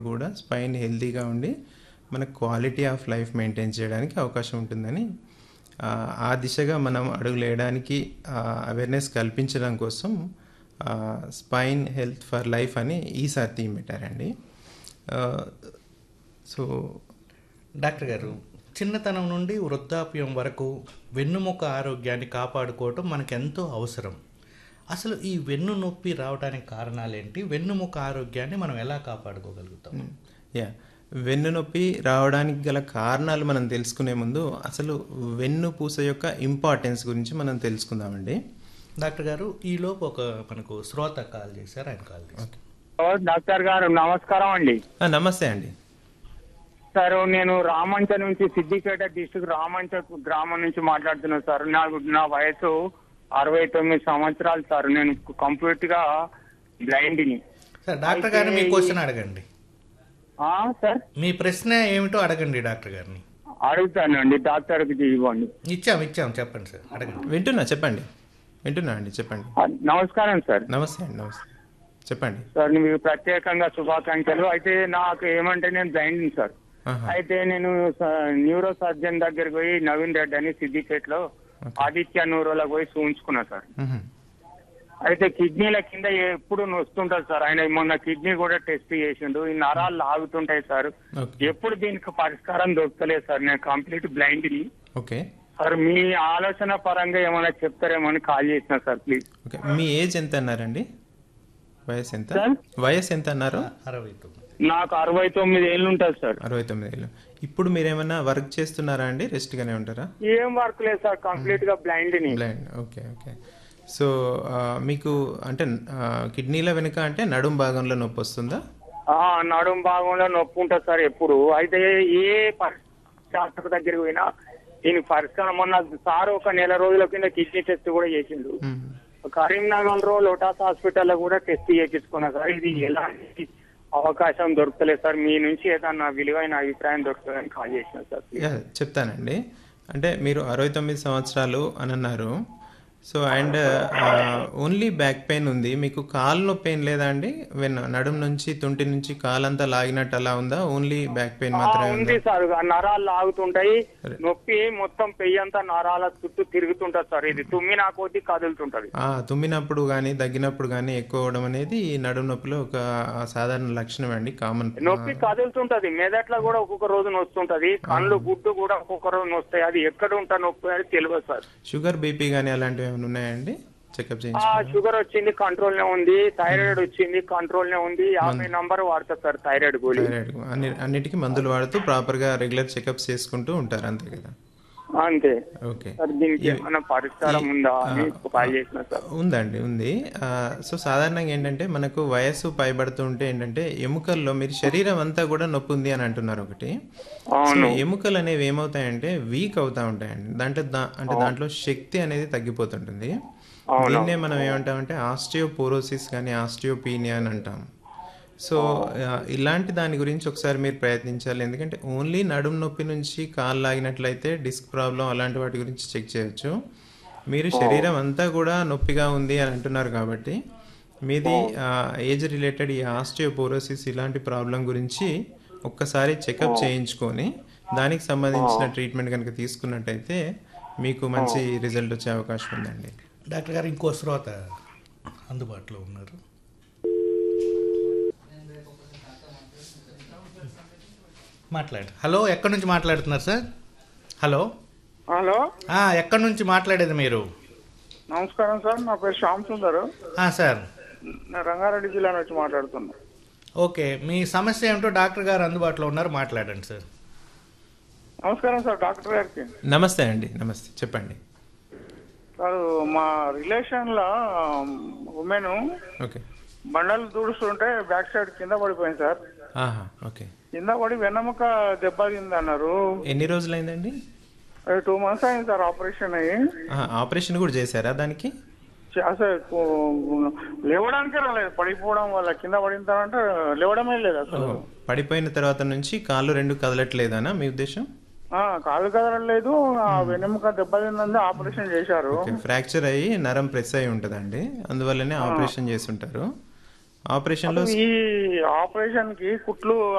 కూడా స్పైన్ హెల్తీగా ఉండి మనకు క్వాలిటీ ఆఫ్ లైఫ్ మెయింటైన్ చేయడానికి అవకాశం ఉంటుందని ఆ, ఆ దిశగా మనం అడుగులు వేయడానికి అవేర్నెస్ కల్పించడం కోసం స్పైన్ హెల్త్ ఫర్ లైఫ్ అని ఈసారి థీమ్ పెట్టారండి ఆ, సో డాక్టర్ గారు చిన్నతనం నుండి వృద్ధాప్యం వరకు వెన్నుముక ఆరోగ్యాన్ని కాపాడుకోవటం మనకు ఎంతో అవసరం అసలు ఈ వెన్ను నొప్పి రావడానికి కారణాలేంటి వెన్నుముక ఆరోగ్యాన్ని మనం ఎలా కాపాడుకోగలుగుతాం యా వెన్ను నొప్పి రావడానికి గల కారణాలు మనం తెలుసుకునే ముందు అసలు వెన్ను పూస యొక్క ఇంపార్టెన్స్ గురించి మనం తెలుసుకుందామండి డాక్టర్ గారు ఈలోపు ఒక మనకు శ్రోత కాల్ చేశారు ఆయన కాల్ చేశారు ఓ, డాక్టర్ గారు నమస్కారం అండి ఆ, నమస్తే అండి సార్ నేను రామంచ నుంచి సిద్దిపేట డిస్టిక్ రామంచ గ్రామం నుంచి మాట్లాడుతున్నాను సార్ నాకు నా వయసు అరవై తొమ్మిది సంవత్సరాలు సార్ నేను కంప్లీట్ గా బ్లైండ్ ని సార్ డాక్టర్ గారిని మీ క్వశ్చన్ అడగండి ఆ, సార్ మీ ప్రశ్న ఏమిటో అడగండి డాక్టర్ గారిని అడుగుతానండి డాక్టర్ కి ఇవ్వండి ఇచ్చాం ఇచ్చాం చెప్పండి సార్ అడగండి వింటున్నా చెప్పండి వింటున్నా అండి చెప్పండి ఆ, నమస్కారం సార్ నమస్తే అండి నమస్తే చెప్పండి సార్ మీకు ప్రత్యేకంగా శుభాకాంక్షలు అయితే నాకు ఏమంటే నేను బ్లైండ్ సార్ ఆహా. అయితే నేను స- న్యూరో సర్జన్ దగ్గరికి పోయి నవీన్ రెడ్డి అని సిద్దిపేటలో ఆదిత్య న్యూరోలకు పోయి చూయించుకున్నా సార్ మ్హూ. అయితే కిడ్నీల కింద ఎప్పుడు నొస్తుంటది సార్ ఆయన మొన్న కిడ్నీ కూడా టెస్ట్ చేసిండు ఈ నరాలు లాగుతుంటాయి సార్ ఓకే ఎప్పుడు దీనికి పరిష్కారం దొరకలేదు సార్ నేను కంప్లీట్ బ్లైండ్ ని ఓకే సార్ మీ ఆలోచన పరంగా ఏమైనా చెప్తారేమో అని కాల్ చేసిన సార్ ప్లీజ్ ఓకే మీ ఏజ్ ఎంత అన్నారండి వయసు ఎంత సార్? వయసు ఎంత అన్నారు అరవై తొమ్మిది నాకు అరవై తొమ్మిది ఏళ్ళు ఉంటుంది సార్ అరవై తొమ్మిది ఏళ్ళు ఇప్పుడు మీరు ఏమైనా వర్క్ చేస్తున్నారా అండి రెస్ట్గానే ఉంటారా ఏం వర్క్ లేదు సార్ కంప్లీట్ గా బ్లైండ్ ని బ్లైండ్ ఓకే ఓకే సో ఆ, మీకు అంటే ఆ, కిడ్నీల వెనుక అంటే నడుం భాగంలో నొప్పి వస్తుందా ఆ, నడుం భాగంలో నొప్పి ఉంటుంది సార్ ఎప్పుడు అయితే ఏ పరి- డాక్టర్ దగ్గరికి పోయినా దీనికి పరిష్కారం మొన్న సార్ ఒక నెల రోజుల కింద కిడ్నీ టెస్ట్ కూడా చేసిండు మ్మ్. కరీంనగర్ లో లోటాస్ హాస్పిటల్ లో కూడా టెస్ట్ చేయించుకున్నా సార్ ఇది ఎలాంటి అవకాశం దొరకలేదు సార్ మీ నుంచి ఏదన్నా విలువైన అభిప్రాయం దొరుకుతుందని కాల్ చేసిన సార్ యా చెప్తానండి అంటే మీరు అరవై తొమ్మిది సంవత్సరాలు అని అన్నారు so and only back pain ఉంది మీకు కాలు నొప్పి ఏం లేదా అండి వెన్ నడుం నుంచి తుంటి నుంచి కాలంతా లాగినట్టు అలా ఉందా ఓన్లీ బ్యాక్ పెయిన్ ఆ, మాత్రమే ఉంది ఉందా సార్ ఆ నరాలు లాగుతుంటాయి నొప్పి మొత్తం పెయ్యంతా నరాల చుట్టూ తిరుగుతుంటది సార్ ఇది తుమ్మినా కొద్దీ కదులుతుంటది ఆ, తుమ్మినప్పుడు కానీ దగ్గినప్పుడు కానీ ఎక్కువ అవడం అనేది ఈ నడుం నొప్పిలో ఒక సాధారణ లక్షణం అండి కామన్ నొప్పి కదులుతుంటది మెదట్లో కూడా ఒక్కొక్క రోజు నొస్తుంటది కళ్ళు గుడ్డు కూడా ఒక్కొక్క రోజు నొస్తాయి అది ఎక్కడ ఉంటా నొప్పి అని తెలియదు సార్ షుగర్ బీపీ కానీ అలాంటివి ఏమైనా ఉన్నాయండి చెకప్ ఆ చేయించు షుగర్ వచ్చింది కంట్రోల్ నే ఉంది థైరాయిడ్ వచ్చింది కంట్రోల్ నే ఉంది యాభై నంబర్ వాడతా సార్ థైరాయిడ్ గోళీ థైరాయిడ్ అన్ని అన్నిటికీ మందులు వాడుతూ ప్రాపర్గా రెగ్యులర్ చెకప్స్ చేసుకుంటూ ఉంటారు అంతే కదా అంతే ఓకే సార్ దీనికి ఏమైనా పరిష్కారం ఉందా అని కాల్ చేసిన సార్ ఉందండి ఉంది ఆ, సో సాధారణంగా ఏంటంటే మనకు వయస్సు పైబడుతూ ఉంటే ఏంటంటే ఎముకల్లో మీరు శరీరం అంతా కూడా నొప్పి ఉంది అని అంటున్నారు ఒకటి సో అవును ఎముకలు అనేవి ఏమవుతాయంటే వీక్ అవుతా ఉంటాయండి దాంట్లో దా అంటే దాంట్లో శక్తి అనేది తగ్గిపోతుంటుంది దీన్నే మనం ఏమంటామంటే ఆస్టియోపోరోసిస్ కానీ ఆస్టియోపీనియా అని అంటాం సో ఆ, ఇలాంటి దాని గురించి ఒకసారి మీరు ప్రయత్నించాలి ఎందుకంటే ఓన్లీ నడుము నొప్పి నుంచి కాలు లాగినట్లయితే డిస్క్ ప్రాబ్లం అలాంటి వాటి గురించి చెక్ చేయొచ్చు మీరు శరీరం అంతా కూడా నొప్పిగా ఉంది అని అంటున్నారు కాబట్టి మీది ఏజ్ రిలేటెడ్ ఈ ఆస్టియోపోరోసిస్ ఇలాంటి ప్రాబ్లం గురించి ఒక్కసారి చెకప్ చేయించుకొని దానికి సంబంధించిన ట్రీట్మెంట్ కనుక తీసుకున్నట్టయితే మీకు మంచి రిజల్ట్ వచ్చే అవకాశం ఉందండి డాక్టర్ గారు ఇంకో శ్రోత అందుబాటులో ఉన్నారు మాట్లాడు హలో ఎక్కడి నుంచి మాట్లాడుతున్నారు సార్ హలో హలో ఆ, ఎక్కడి నుంచి మాట్లాడేది మీరు నమస్కారం సార్ నా పేరు శ్యామ్ సుందర్ ఆ, సార్ నేను రంగారెడ్డి జిల్లా నుంచి మాట్లాడుతున్నా ఓకే మీ సమస్య ఏమిటో డాక్టర్ గారు అందుబాటులో ఉన్నారు మాట్లాడండి సార్ నమస్కారం సార్ డాక్టర్ గారికి నమస్తే అండి నమస్తే చెప్పండి సార్ మా రిలేషన్లో ఉమెన్ ఓకే బండలు దూడుస్తుంటే బ్యాక్ సైడ్ కింద పడిపోయింది సార్ ఆహా ఓకే కింద పడి వెన్నముక దెబ్బతింది అన్నారు ఎన్ని రోజులైందండి టూ మంత్స్ అయింది సార్ ఆపరేషన్ అయ్యి ఆహా, ఆపరేషన్ కూడా చేశారా దానికి చ- అసలు కు- లేవడానికే రాలేదు పడిపోవడం వల్ల కింద పడిన తర్వాత లేవడమే లేదు అసలు ఓహో, పడిపోయిన తర్వాత నుంచి కాళ్ళు రెండు కదలట్లేదనా మీ ఉద్దేశం ఆ, కాలు కదలలేదు ఆ వెన్నెముక దెబ్బతిందని ఆపరేషన్ చేశారు ఓకే ఫ్రాక్చర్ అయ్యి నరం ప్రెస్ అయి ఉంటుందండి అందువల్లనే ఆపరేషన్ చేస్తుంటారు ఆపరేషన్లో ఈ ఆపరేషన్ కి కుట్లు